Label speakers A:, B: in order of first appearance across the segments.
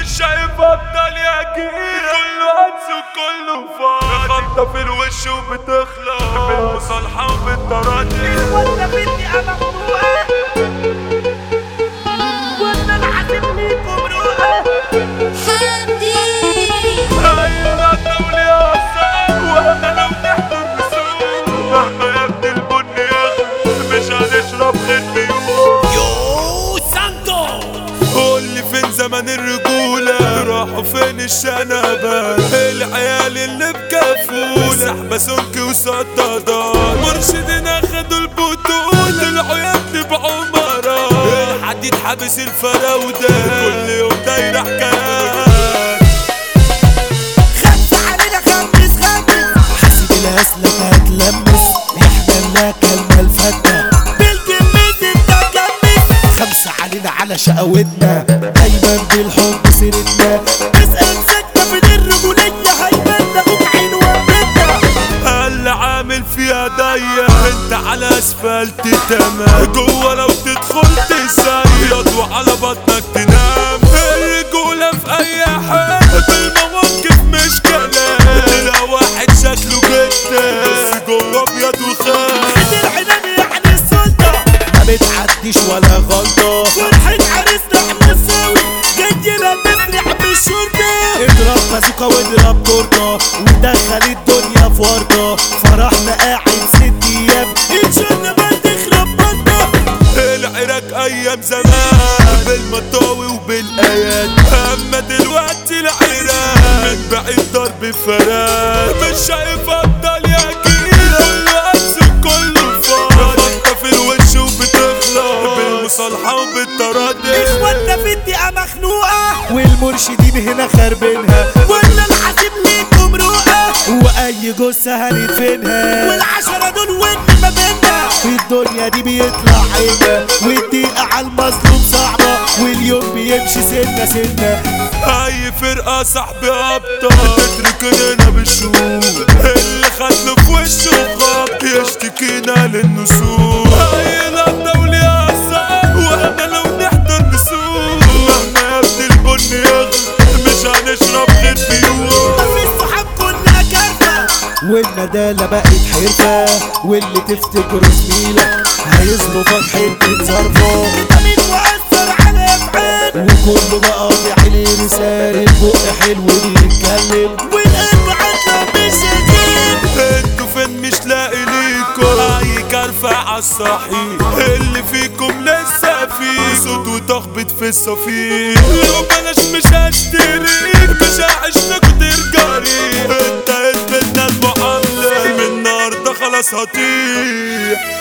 A: مش شايف افضل يا جيل كله هنس وكله فاضي خبطة في الوش وبتخلص بالمصالحة وبالتراضي
B: ولا بدي انا مخلوقة ولا العزم ليكم روقة
A: ايوه الدولة اصلا وانا لو نحضر بسوق مهما يا ابن البن يغلى مش هنشرب غير بيوت
C: يو سانتو
A: قول لي فين زمن الرجولة راحوا فين الشنبات العيال اللي بكفول سحبة سمك وصدادات مرشدين اخدوا البطولة طلعوا يا ابني بعمرات الحديد حابس الفراودة كل يوم دايرة حكايات
B: خمسة علينا خمس خمس
C: حاسب الهسلك هتلمس احنا لنا كلمة الفتة
B: بالجميز انت مجمس
C: خمسة علينا على شقاوتنا دايما بالحب سيرتنا
B: اسأل سكتة في الرجولية هيبلغوك عين وبنتها
A: اللي عامل فيها ضيق انت على اسفلت تمام جوه لو تدخل تسيط وعلى بطنك تنام الرجولة في اي حاجة بالمواقف مش كلام تلاقي واحد شكله جدا بس جوه ابيض وخام
B: خد العنان يعني السلطة
C: ما بتعديش ولا غلطة
B: فرحة عريسنا احنا نساوي جاينا نسرع بالشرطة
C: اضرب بازوكا واضرب تورته ودخل الدنيا في ورطة فرحنا قاعد ست ايام
B: الجنة ما تخرب بطة
A: العراق ايام زمان بالمطاوي وبالايات اما دلوقتي العراق من بعيد ضرب فراد مش شايف افضل يا جيل كله قدس وكله فاضي انت في الوش وبتخلص بالمصالحة وبالتراضي
B: اخواتنا في الدقيقة مخنوقة
C: والمرشدين هنا خاربينها
B: ولا العزيم ليكم روقة
C: واي جثة هندفنها
B: والعشرة دول وين ما بينا
C: في الدنيا دي بيطلع عينة والدقيقة على المظلوم صعبة واليوم بيمشي سنة سنة
A: اي فرقة صاحبي ابطال تتركنا بالشوق اللي خدله في وشه خط يشتكينا للنسوق اي لقطة وليها اثار واحنا لو نحضر نسوق مهما يا ابن البن يغلى مش هنشرب غير بيوت
B: في الصحاب كلها كارثة
C: والندالة بقت حرفة واللي تفتكره زميلك هيظلمك حتة ظرفة
B: مين مؤثر على افعال
C: وكله بقى عليه رسالة البق حلو بيتكلم
B: والقلب عطلة مش هجيب
A: انتوا فين مش لاقي ليكم اي كرفة عالصحيح اللي فيكم لسه فيه صوت وتخبط في الصفيح لو بلاش مش هشتريك مش هعيش لك وترجعي انت ادمنا المعاملة من النهاردة خلاص هطيح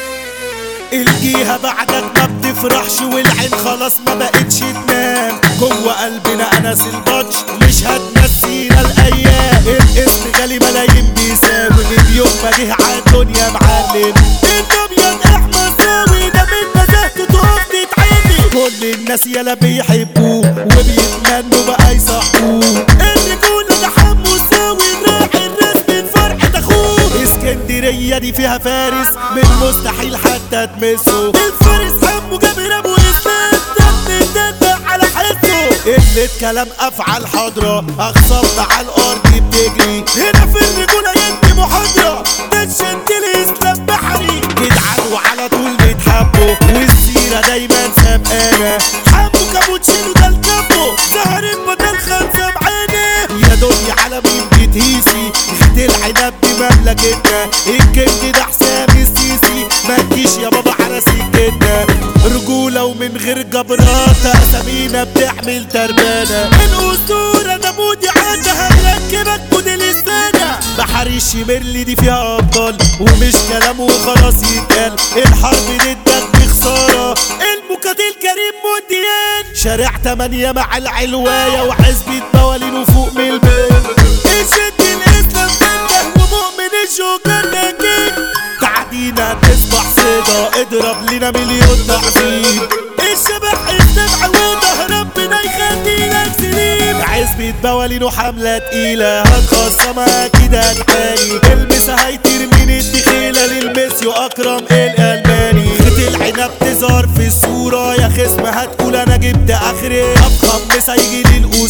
C: الجيها بعدك ما بتفرحش والعين خلاص ما بقتش تنام جوه قلبنا انس البطش مش هتنسينا الايام الاسم غالي ملايين بيساوي من يوم ما جه عالدنيا معلم
B: الابيض احمر ساوي ده من نزهته تقف تتعدي
C: كل الناس يلا بيحبوه وبيتمنوا بقى يصاحبوه
B: الرجولة ده حمو ساوي راعي الرسم فرحة اخوه
C: اسكندرية دي فيها فارس من مستحيل حتى تمسه
B: الفارس حمو جابر ابو اسلام دم دم على حسه
C: قلة كلام افعال حاضرة اخصمنا على الارض بتجري
B: هنا في الرجولة يدي محاضرة ده الشد الاسلام بحري
C: جدعان وعلى طول بيتحبوا والسيرة دايما سابقانا
B: حمو كابوتشينو ده الكابو سهر بدل خمسة بعيني
C: يا دنيا على مين بتهيسي خد العنب دي مملكتنا الكبد ده حسام السيسي ما تجيش يا بابا على سكتنا رجولة ومن غير جبرات اسامينا بتعمل تربانة
B: الاسطورة ده مودي عندها هركبك موديل السنة
C: بحر الشمرلي دي فيها ابطال ومش كلام وخلاص يتقال الحرب ضدك بخسارة
B: المقاتل كريم موديان
C: شارع تمانية مع العلواية وحزبة موالين وفوق من البيت
B: الشد الاسلام فتح ومؤمن الجوكر نجيب
C: تعدينا تصبح صيدا اضرب لنا مليون تعظيم
B: الشبح السبع وده ربنا يخليلك سليم
C: عزبة بوالين وحملة تقيلة هتخصمها كده هتعاني المسا هيطير من الدخيلة للمسيو أكرم الألماني خد العنب تظهر في الصورة يا خصم هتقول أنا جبت آخري أفخم مسا يجي للأولى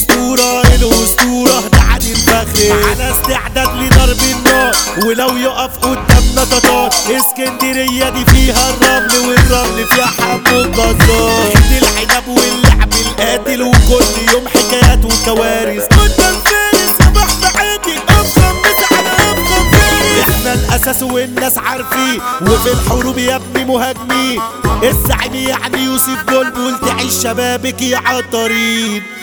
C: يخرب على استعداد لضرب النار ولو يقف قدامنا تتار اسكندرية دي فيها الرمل والرمل فيها حمو الجزار خد العنب واللعب القاتل وكل يوم حكايات وكوارث
B: قدام فارس صباح بعادي افخم مس على افخم فارس
C: احنا الاساس والناس عارفين وفي الحروب يا ابني مهاجمين الزعيم يعني يوسف بلبل تعيش شبابك يا عطارين